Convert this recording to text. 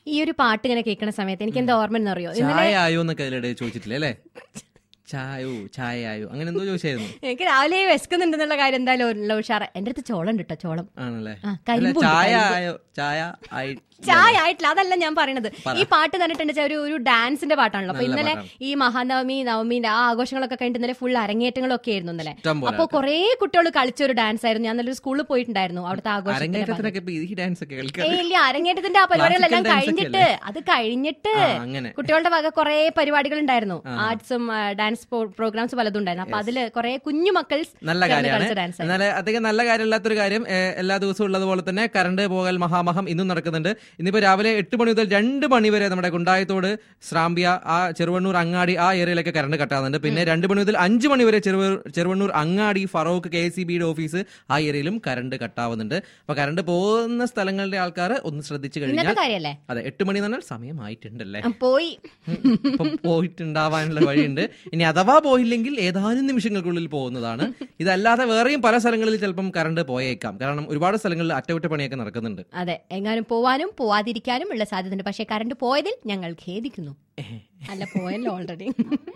ഈ ഒരു പാട്ട് ഇങ്ങനെ കേൾക്കുന്ന സമയത്ത് എനിക്ക് എന്താ ഓർമ്മ എന്നറിയോ ചായ ആയോ എന്നൊക്കെ അതിലിടെ ചോദിച്ചിട്ടില്ലേ അല്ലേ ചായോ ചായ ആയോ അങ്ങനെ എന്തോ ചോദിച്ചായിരുന്നു എനിക്ക് രാവിലെ വിശക്കുന്നുണ്ടെന്നുള്ള കാര്യം എന്തായാലും ഉഷാറ എന്റെ അടുത്ത് ചോളം ഉണ്ട് കേട്ടോ ചോളം ആണല്ലേ ആ, അല്ല, കരിമ്പുണ്ട്, ചായ കരിമ്പ്. ആയോ ചായ ആയി ചായ ആയിട്ടില്ല അതല്ല ഞാൻ പറയണത് ഈ പാട്ട് കണ്ടിട്ടുണ്ട് ഒരു ഒരു ഡാൻസിന്റെ പാട്ടാണല്ലോ അപ്പൊ ഇന്നലെ ഈ മഹാനവമി നവമിന്റെ ആ ആഘോഷങ്ങളൊക്കെ കഴിഞ്ഞിട്ട് ഇന്നലെ ഫുൾ അരങ്ങേറ്റങ്ങളൊക്കെ ആയിരുന്നു ഇന്നലെ ഇഷ്ടം പോലെ അപ്പൊ കുറെ കുട്ടികൾ കളിച്ച ഒരു ഡാൻസ് ആയിരുന്നു ഞാൻ നല്ലൊരു സ്കൂളിൽ പോയിട്ടുണ്ടായിരുന്നു അവിടുത്തെ ആഘോഷത്തിന്റെ ഭാഗം. അരങ്ങേറ്റത്തിനൊക്കെ ഇപ്പൊ ഈ ഡാൻസ് ഒക്കെ കളിക്കാം ഏയ് ഇല്ല അരങ്ങേറ്റത്തിന്റെ ആ പരിപാടികളെല്ലാം Classical dance ഒക്കെ കഴിഞ്ഞിട്ട് അത് കഴിഞ്ഞിട്ട് ആ, അങ്ങനെ കുട്ടികളുടെ വക കുറെ പരിപാടികൾ ഉണ്ടായിരുന്നു ആർട്സും ഡാൻസ് പ്രോഗ്രാംസ് പലതും ഉണ്ടായിരുന്നു അപ്പൊ അതില് കുറെ കുഞ്ഞു മക്കൾ നല്ല കാര്യമാണ് ഡാൻസ് എന്നാൽ അധികം നല്ല കാര്യമില്ലാത്തൊരു കാര്യം ഏഹ്, എല്ലാ ദിവസവും ഉള്ളതുപോലെ തന്നെ കറണ്ട് പോകൽ മഹാമഹം ഇന്നും നടക്കുന്നുണ്ട് ഇന്നിപ്പോ രാവിലെ എട്ട് മണി മുതൽ രണ്ട് മണി വരെ നമ്മുടെ കുണ്ടായത്തോട് ശ്രാമ്പ്യ ആ ചെറുവണ്ണൂർ അങ്ങാടി ആ ഏരിയയിലൊക്കെ കറണ്ട് കട്ടാകുന്നുണ്ട് പിന്നെ രണ്ട് മണി മുതൽ അഞ്ച് മണി വരെ ചെറുവ- ചെറുവണ്ണൂർ അങ്ങാടി ഫറോക്ക് കെ സി ബിയുടെ ഓഫീസ് ആ ഏരിയയിലും കറണ്ട് കട്ടാവുന്നുണ്ട് അപ്പൊ കറണ്ട് പോകുന്ന സ്ഥലങ്ങളുടെ ആൾക്കാർ ഒന്ന് ശ്രദ്ധിച്ചു ഇന്നത്തെ കഴിഞ്ഞാൽ കാര്യല്ലേ അതെ എട്ട് മണി എന്ന് പറഞ്ഞാൽ സമയമായിട്ടുണ്ടല്ലേ ആ, പോയി ഇപ്പം പോയിട്ടുണ്ടാവാനുള്ള വഴിയുണ്ട് ഇനി അഥവാ പോയില്ലെങ്കിൽ ഏതാനും നിമിഷങ്ങൾക്കുള്ളിൽ പോകുന്നതാണ് ഇതല്ലാതെ വേറെയും പല സ്ഥലങ്ങളിൽ ചിലപ്പം കറണ്ട് പോയേക്കാം കാരണം ഒരുപാട് സ്ഥലങ്ങളിൽ അറ്റകുറ്റപ്പണിയൊക്കെ നടക്കുന്നുണ്ട് അതെ എങ്ങാനും പോവാനും പോവാതിരിക്കാനും ഉള്ള സാധ്യതയുണ്ട് പക്ഷെ കറണ്ട് പോയതിൽ ഞങ്ങൾ ഖേദിക്കുന്നു അല്ല പോയല്ലോ ഓൾറെഡി